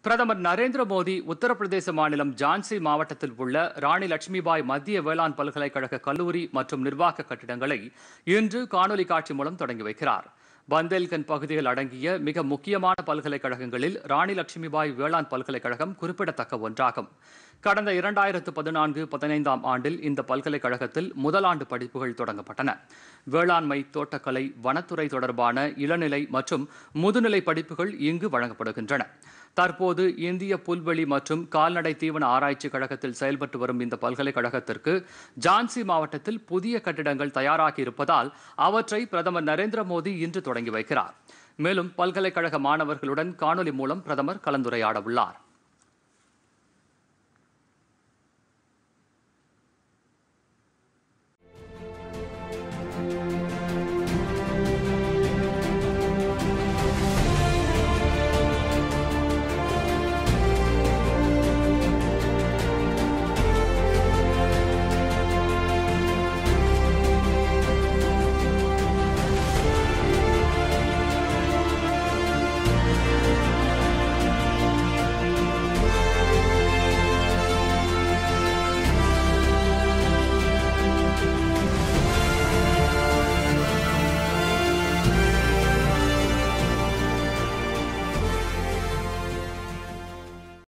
பிரதமர் நரேந்திர மோடி உத்தரப்பிரதேச மாநிலம் ஜான்சி மாவட்டத்தில் உள்ள ராணி லட்சுமிபாய் மத்திய வேளாண் பல்கலைக்கழக கல்லூரி மற்றும் நிர்வாக கட்டிடங்களை இன்று காணொலி காட்சி மூலம் தொடங்கி வைக்கிறார் பந்தேல்கண்ட் பகுதியில் அடங்கிய மிக முக்கியமான பல்கலைக்கழகங்களில் ராணி லட்சுமிபாய் வேளாண் பல்கலைக்கழகம் குறிப்பிடத்தக்க ஒன்றாகும் கடந்த இரண்டாயிரத்து பதினான்கு பதினைந்தாம் ஆண்டில் இந்த பல்கலைக்கழகத்தில் முதலாண்டு படிப்புகள் தொடங்கப்பட்டன வேளாண்மை தோட்டக்கலை வனத்துறை தொடர்பான இளநிலை மற்றும் முதுநிலை படிப்புகள் இங்கு வழங்கப்படுகின்றன தற்போது இந்திய புல்வெளி மற்றும் கால்நடை தீவன ஆராய்ச்சி கழகத்தில் செயல்பட்டு வரும் இந்த பல்கலைக்கழகத்திற்கு ஜான்சி மாவட்டத்தில் புதிய கட்டிடங்கள் தயாராகி இருப்பதால் அவற்றை பிரதமர் நரேந்திர மோடி இன்று தொடங்கி வைக்கிறார் மேலும் பல்கலைக்கழக மாணவர்களுடன் காணொலி மூலம் பிரதமர் கலந்துரையாட உள்ளார்